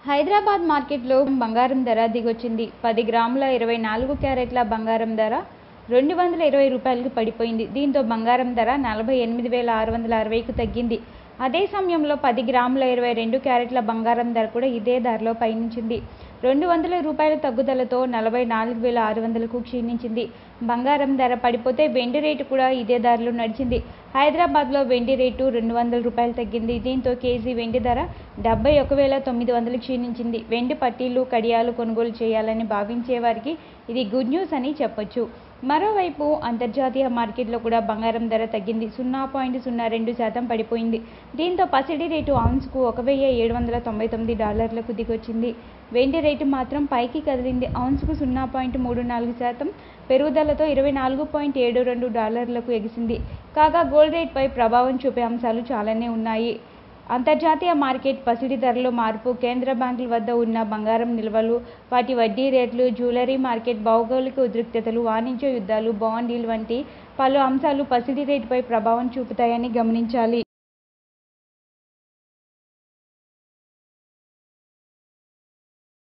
హైదరాబాద్ మార్కెట్లో బంగారం ధర దిగొచ్చింది పది గ్రాముల ఇరవై నాలుగు క్యారెట్ల బంగారం ధర రెండు వందల ఇరవై రూపాయలకు పడిపోయింది దీంతో బంగారం ధర నలభై ఎనిమిది వేల ఆరు వందల అరవైకు తగ్గింది అదే సమయంలో పది గ్రాముల ఇరవై రెండు క్యారెట్ల బంగారం ధర కూడా ఇదే ధరలో పయనించింది రెండు వందల రూపాయల తగ్గుదలతో నలభై నాలుగు వేల ఆరు వందలకు క్షీణించింది బంగారం ధర పడిపోతే వెండి రేటు కూడా ఇదే ధరలో నడిచింది హైదరాబాద్లో వెండి రేటు రెండు వందల రూపాయలు తగ్గింది దీంతో కేజీ వెండి ధర డెబ్బై ఒక వేల తొమ్మిది వందలు క్షీణించింది వెండి పట్టీలు కడియాలు కొనుగోలు చేయాలని భావించే వారికి ఇది గుడ్ న్యూస్ అని చెప్పొచ్చు మరోవైపు అంతర్జాతీయ మార్కెట్లో కూడా బంగారం ధర తగ్గింది సున్నా పాయింట్ సున్నా రెండు శాతం పడిపోయింది దీంతో పసిడి రేటు ఔన్స్కు ఒక వెయ్యి ఏడు వందల తొంభై తొమ్మిది డాలర్లకు దిగొచ్చింది వెండి రేటు మాత్రం పైకి కదిలింది ఔన్స్కు సున్నా పాయింట్ మూడు నాలుగు శాతం పెరుగుదలతో ఇరవై నాలుగు పాయింట్ ఏడు రెండు డాలర్లకు ఎగిసింది కాగా గోల్డ్ రేట్పై ప్రభావం చూపే అంశాలు చాలానే ఉన్నాయి అంతర్జాతీయ మార్కెట్ పసిడి ధరలో మార్పు కేంద్ర బ్యాంకుల వద్ద ఉన్న బంగారం నిల్వలు వాటి వడ్డీ రేట్లు జ్యువెలరీ మార్కెట్ భౌగోళిక ఉద్రిక్తతలు వాణిజ్య యుద్ధాలు బాండ్ డీల్ వంటి పలు అంశాలు పసిడి రేటుపై ప్రభావం చూపుతాయని గమనించాలి